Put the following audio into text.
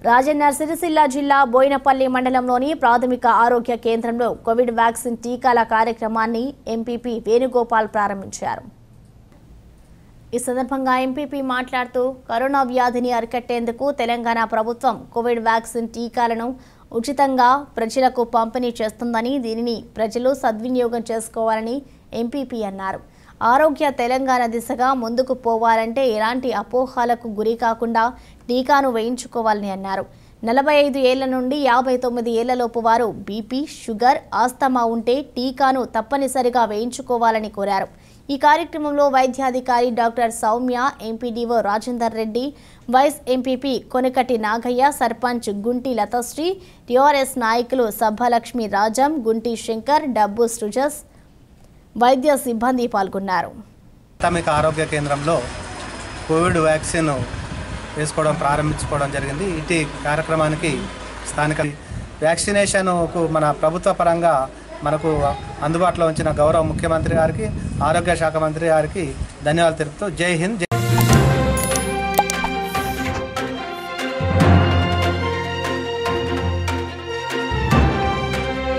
రాజన్న సిరిసిల్ల జిల్లా బోయినపల్లి మండలంలోని ప్రాథమిక ఆరోగ్య కేంద్రంలో కోవిడ్ వ్యాక్సిన్ టీకాల కార్యక్రమాన్ని ఎంపీపీ వేణుగోపాల్ ప్రారంభించారు ఈ సందర్భంగా ఎంపీపీ మాట్లాడుతూ కరోనా వ్యాధిని అరికట్టేందుకు తెలంగాణ ప్రభుత్వం కోవిడ్ వ్యాక్సిన్ టీకాలను ఉచితంగా ప్రజలకు పంపిణీ చేస్తుందని దీనిని ప్రజలు సద్వినియోగం చేసుకోవాలని ఎంపీపీ అన్నారు ఆరోగ్య తెలంగాణ దిశగా ముందుకు పోవాలంటే ఎలాంటి అపోహలకు గురి కాకుండా టీకాను వేయించుకోవాలని అన్నారు నలభై ఐదు ఏళ్ల నుండి యాభై తొమ్మిది ఏళ్లలోపు వారు బీపీ షుగర్ ఆస్తమా ఉంటే టీకాను తప్పనిసరిగా వేయించుకోవాలని కోరారు ఈ కార్యక్రమంలో వైద్యాధికారి doctor Soumya MPDO Rajender Reddy vice MPP Konakati Nagaiah sarpanch Gunti Lathasri TRS నాయకులు సభలక్ష్మి రాజం గుంటి శంకర్ డబ్బు సృజస్ వైద్య సిబ్బంది పాల్గొన్నారు ప్రాథమిక ఆరోగ్య కేంద్రంలో కోవిడ్ వ్యాక్సిన్ వేసుకోవడం ప్రారంభించుకోవడం జరిగింది ఇటు కార్యక్రమానికి స్థానిక వ్యాక్సినేషన్కు మన ప్రభుత్వ పరంగా మనకు అందుబాటులో ఉంచిన గౌరవ ముఖ్యమంత్రి గారికి ఆరోగ్య శాఖ మంత్రి గారికి ధన్యవాదాలు తెలుపుతూ జై హింద్ జై